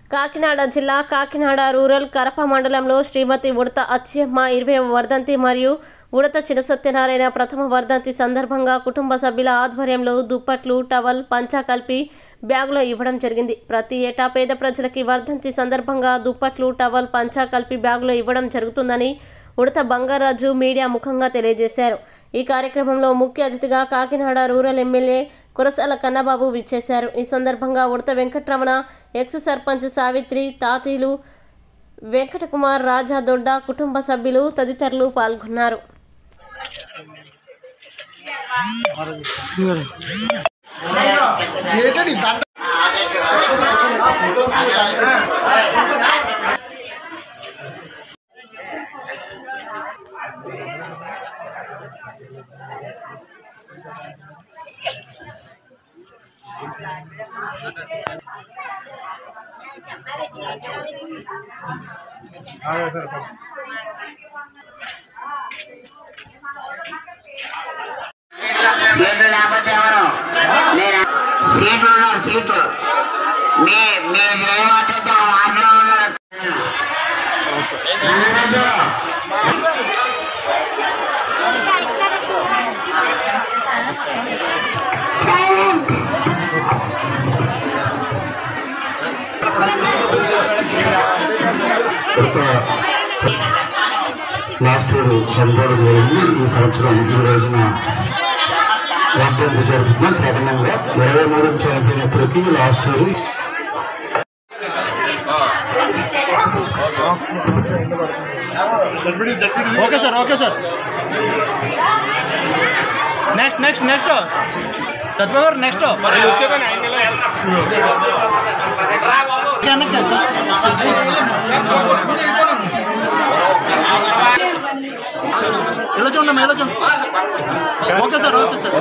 కాకినాడ జిల్లా కాకినాడ రూరల్ కరప మండలంలో శ్రీమతి ఉడత అచ్చమ్మ ఇరవై వర్ధంతి మరియు ఉడత చినసత్యనారాయణ ప్రథమ వర్ధంతి సందర్భంగా కుటుంబ సభ్యుల ఆధ్వర్యంలో దుప్పట్లు టవల్ పంచా కలిపి బ్యాగులో ఇవ్వడం జరిగింది ప్రతి ఏటా పేద ప్రజలకి వర్ధంతి సందర్భంగా దుప్పట్లు టవల్ పంచా కలిపి బ్యాగులో ఇవ్వడం జరుగుతుందని ఉడత బంగారాజు మీడియా ముఖంగా తెలియజేశారు ఈ కార్యక్రమంలో ముఖ్య అతిథిగా కాకినాడ రూరల్ ఎమ్మెల్యే కురసాల కన్నబాబు విచ్చేశారు ఈ సందర్భంగా ఉడత వెంకట్రమణ ఎక్స్ సర్పంచ్ సావిత్రి తాతీలు వెంకటకుమార్ రాజా దొడ్డ కుటుంబ సభ్యులు తదితరులు పాల్గొన్నారు ఏంటండి దండ సీట్లు లేకపోతే ఎవరు నేను సీట్లు ఉన్నారు సీట్లు మీ మీరు ఏమంటే ఆ వార్డులో ఉన్నారు లాస్ట్ ఇయర్ చనిపోవడం జరిగింది ఈ సంవత్సరం ఈ రోజున వర్ధంతి జరుగుతున్నాం ప్రథమంగా ఇరవై మూడు చనిపోయినప్పటికీ last year okay sir okay sir next next next Satya garu next ఎలా చూడండి ఎలా చూడండి okay sir okay sir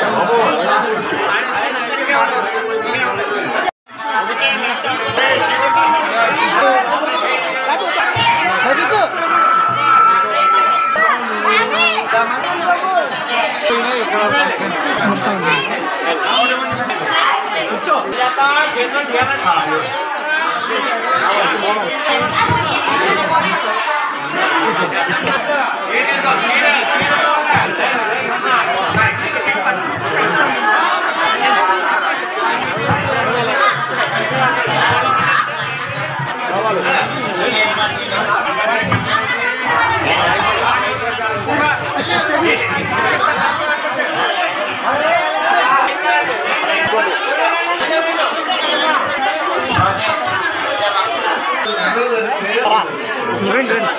Satish రండి రండి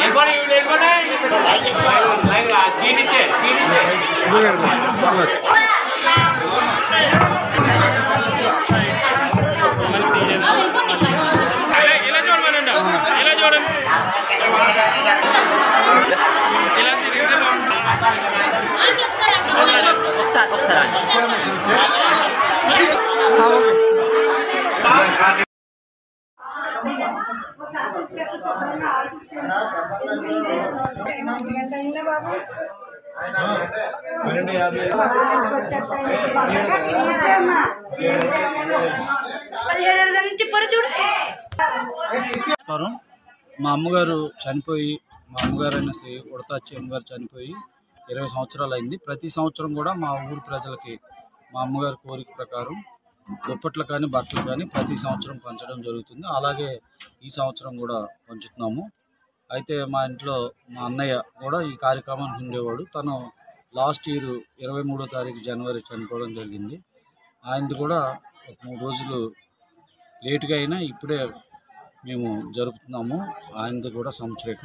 ఇలా చూడమనండి ఇలా చూడండి ఇలా తిరిగితే బాగుంటుంది నమస్కారం మా అమ్మగారు చనిపోయి మా అమ్మగారు అయిన శ్రీ ఉడతాచి అమ్మగారు చనిపోయి ఇరవై సంవత్సరాలు అయింది ప్రతి సంవత్సరం కూడా మా ఊరి ప్రజలకి మా అమ్మగారి కోరిక ప్రకారం దుప్పట్లు కానీ బట్టలు కానీ ప్రతి సంవత్సరం పంచడం జరుగుతుంది అలాగే ఈ సంవత్సరం కూడా పంచుతున్నాము అయితే మా ఇంట్లో మా అన్నయ్య కూడా ఈ కార్యక్రమానికి ఉండేవాడు తను లాస్ట్ ఇయర్ ఇరవై మూడో తారీఖు జనవరి చనిపోవడం జరిగింది ఆయనది కూడా ఒక మూడు రోజులు లేటుగా అయినా ఇప్పుడే మేము జరుపుతున్నాము ఆయనది కూడా సంవత్సరికం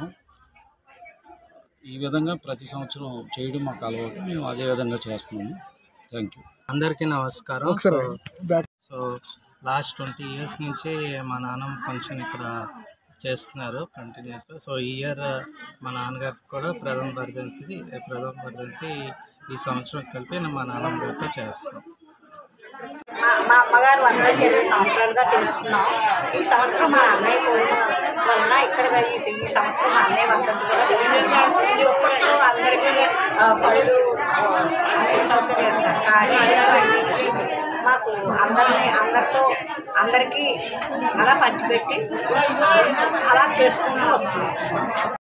ఈ విధంగా ప్రతి సంవత్సరం చేయడం మాకు అలవాటు మేము అదే విధంగా చేస్తున్నాము థ్యాంక్ యూ అందరికీ నమస్కారం ఒకసారి back so last twenty years నుంచి మా నాన్నమ్మ ఫంక్షన్ ఇక్కడ చేస్తున్నారు కంటిన్యూస్గా సో ఈ ఇయర్ మా నాన్నగారికి కూడా ప్రథమ వర్ధంతి ప్రథమ వర్ధంతి ఈ సంవత్సరం కలిపి మా నాన్నమ్మ గారితో చేస్తాం మా మా అమ్మగారు వందకి ఇరవై సంవత్సరాలుగా చేస్తున్నాం ఈ సంవత్సరం మా అన్నయ్య పోయిన వలన ఇక్కడ ఈ ఈ సంవత్సరం మా అన్నయ్య వందకి కూడా జరుగుతుంది దుప్పట్లు అందరికీ ఆ, పళ్ళు ఆ, అన్ని సౌకర్యాలు కాటి అన్ని ఇచ్చి మాకు అందరిని అందరితో అందరికీ అలా పంచిపెట్టి ఆ, అలా చేసుకుంటూ వస్తున్నాం